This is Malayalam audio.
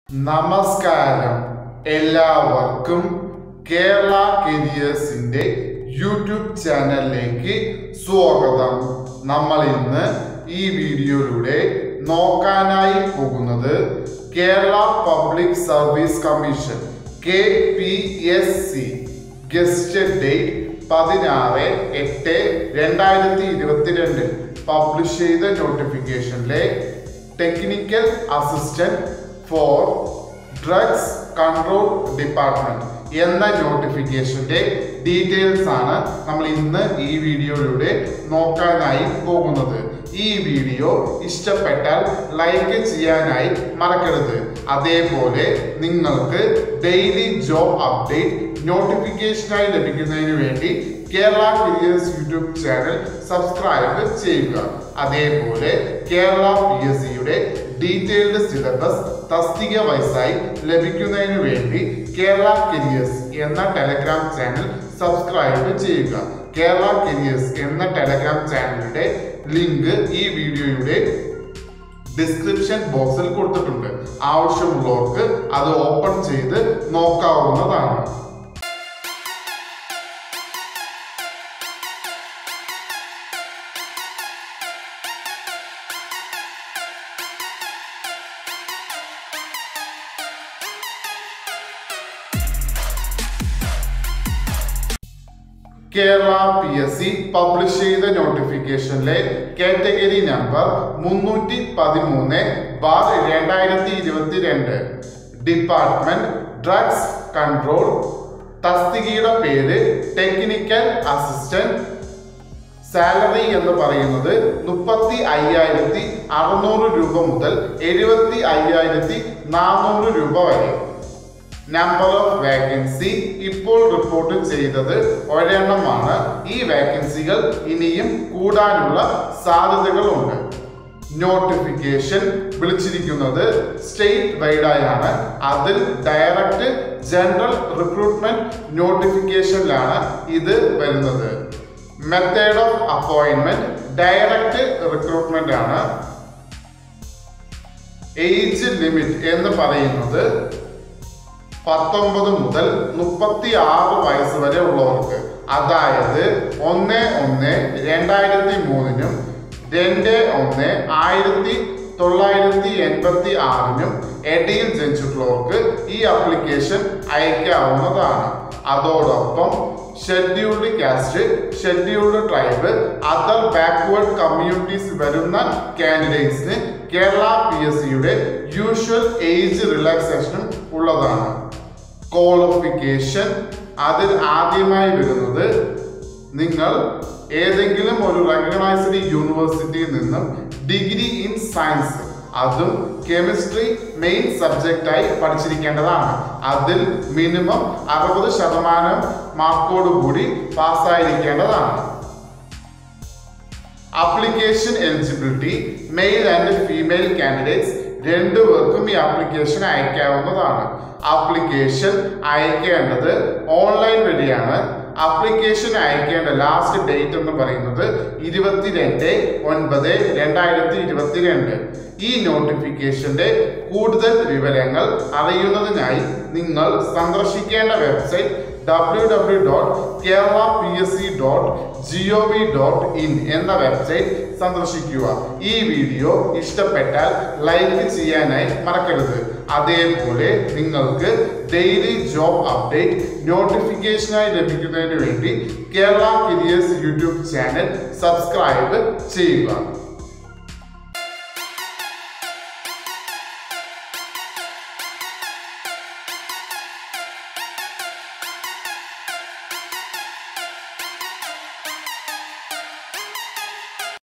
നമസ്കാരം എല്ലാവർക്കും കേരള കരിയേഴ്സിന്റെ യൂട്യൂബ് ചാനലിലേക്ക് സ്വാഗതം നമ്മൾ ഇന്ന് ഈ വീഡിയോയിലൂടെ നോക്കാനായി പോകുന്നത് Kerala public service commission K P S C gazetted date പതിനാറ് എട്ട് രണ്ടായിരത്തി ഇരുപത്തിരണ്ട് പബ്ലിഷ് ചെയ്ത നോട്ടിഫിക്കേഷനിലെ technical assistant for drugs control department എന്ന നോട്ടിഫിക്കേഷന്റെ ഡീറ്റെയിൽസ് ആണ് നമ്മൾ ഇന്ന് ഈ വീഡിയോയിലൂടെ നോക്കാനായി പോകുന്നത് ഈ വീഡിയോ ഇഷ്ടപ്പെട്ടാൽ ലൈക്ക് ചെയ്യാനായി മറക്കരുത് അതേപോലെ നിങ്ങൾക്ക് ഡെയിലി ജോബ് അപ്ഡേറ്റ് നോട്ടിഫിക്കേഷനായി ലഭിക്കുന്നതിന് വേണ്ടി Kerala careers YouTube channel subscribe ചെയ്യുക അതേപോലെ കേരള പി എസ് സിയുടെ ഡീറ്റെയിൽഡ് സിലബസ് തസ്തിക വയസ്സായി ലഭിക്കുന്നതിന് വേണ്ടി കേരള കരിയേഴ്സ് എന്ന ടെലഗ്രാം ചാനൽ സബ്സ്ക്രൈബ് ചെയ്യുക കേരള കരിയേഴ്സ് എന്ന ടെലഗ്രാം ചാനലിന്റെ ലിങ്ക് ഈ വീഡിയോയുടെ ഡിസ്ക്രിപ്ഷൻ ബോക്സിൽ കൊടുത്തിട്ടുണ്ട് ആവശ്യമുള്ളവർക്ക് അത് ഓപ്പൺ ചെയ്ത് നോക്കാവുന്നതാണ് Kerala P S C publish ചെയ്ത നോട്ടിഫിക്കേഷനിലെ കാറ്റഗറി നമ്പർ മുന്നൂറ്റി പതിമൂന്ന് ബാർ രണ്ടായിരത്തി ഇരുപത്തിരണ്ട് ഡിപ്പാർട്ട്മെന്റ് ഡ്രഗ്സ് കൺട്രോൾ തസ്തികയുടെ പേര് ടെക്നിക്കൽ അസിസ്റ്റന്റ് സാലറി എന്ന് പറയുന്നത് മുപ്പത്തി അയ്യായിരത്തി അറുന്നൂറ് രൂപ മുതൽ എഴുപത്തി അയ്യായിരത്തി നാനൂറ് രൂപ വരെ നമ്പർ ഓഫ് വേക്കൻസി ഇപ്പോൾ റിപ്പോർട്ട് ചെയ്തത് ഒരെണ്ണമാണ് ഈ വേക്കൻസികൾ ഇനിയും കൂടാനുള്ള സാധ്യതകളുണ്ട് നോട്ടിഫിക്കേഷൻ വിളിച്ചിരിക്കുന്നത് സ്റ്റേറ്റ് വൈഡായാണ് അതിൽ ഡയറക്റ്റ് ജനറൽ റിക്രൂട്ട്മെന്റ് നോട്ടിഫിക്കേഷനിലാണ് ഇത് വരുന്നത് method of appointment direct recruitment ആണ് ഏജ് ലിമിറ്റ് എന്ന് പറയുന്നത് പത്തൊമ്പത് മുതൽ മുപ്പത്തി ആറ് വയസ്സ് വരെ ഉള്ളവർക്ക് അതായത് ഒന്ന് ഒന്ന് രണ്ടായിരത്തി മൂന്നിനും രണ്ട് ഒന്ന് ആയിരത്തി തൊള്ളായിരത്തി എൺപത്തി ആറിനും ഇടയിൽ ജനിച്ചിട്ടുള്ളവർക്ക് ഈ ആപ്ലിക്കേഷൻ അയക്കാവുന്നതാണ് അതോടൊപ്പം scheduled caste scheduled tribe other backward communities വരുന്ന കാൻഡിഡേറ്റ്സിന് കേരള പി എസ് സിയുടെ യൂഷ്വൽ ഏജ് റിലാക്സേഷനും ഉള്ളതാണ് ക്വാളിഫിക്കേഷൻ അതിൽ ആദ്യമായി വരുന്നത് നിങ്ങൾ ഏതെങ്കിലും ഒരു റെക്കഗ്നൈസ്ഡ് യൂണിവേഴ്സിറ്റിയിൽ നിന്നും ഡിഗ്രി ഇൻ സയൻസ് അതും കെമിസ്ട്രി മെയിൻ സബ്ജക്റ്റായി പഠിച്ചിരിക്കേണ്ടതാണ് അതിൽ മിനിമം അറുപത് ശതമാനം മാർക്കോട് കൂടി പാസ്സായിരിക്കേണ്ടതാണ് application eligibility male and female candidates രണ്ടുപേർക്കും ഈ ആപ്ലിക്കേഷൻ അയക്കാവുന്നതാണ് ആപ്ലിക്കേഷൻ അയക്കേണ്ടത് ഓൺലൈൻ വഴിയാണ് ആപ്ലിക്കേഷൻ അയക്കേണ്ട ലാസ്റ്റ് ഡേറ്റ് എന്ന് പറയുന്നത് ഇരുപത്തിരണ്ട് ഒൻപത് രണ്ടായിരത്തി ഇരുപത്തിരണ്ട് ഈ നോട്ടിഫിക്കേഷന്റെ കൂടുതൽ വിവരങ്ങൾ അറിയുന്നതിനായി നിങ്ങൾ സന്ദർശിക്കേണ്ട website W W dot Kerala P S C dot G O V dot in എന്ന വെബ്സൈറ്റ് സന്ദർശിക്കുക ഈ വീഡിയോ ഇഷ്ടപ്പെട്ടാൽ ലൈക്ക് ചെയ്യാനായി മറക്കരുത് അതേപോലെ നിങ്ങൾക്ക് ഡെയിലി ജോബ് അപ്ഡേറ്റ് നോട്ടിഫിക്കേഷനായി ലഭിക്കുന്നതിന് വേണ്ടി Kerala careers YouTube channel subscribe ചെയ്യുക